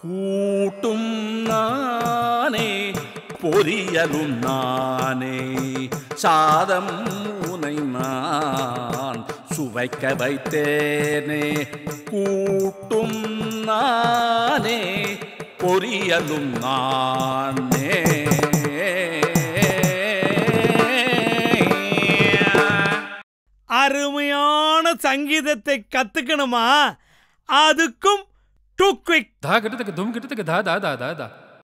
கூட்டும் நானே பொரியலும் நானே சாதம் உனை நான் சுவைக்க வைத்தேனே கூட்டும் நானே பொரியலும் நானே அருமையான சங்கீதத்தை கத்துக்கணுமா அதுக்கும் டு குவிக் धा घटतक धूम घटतक धा धा धा धा धा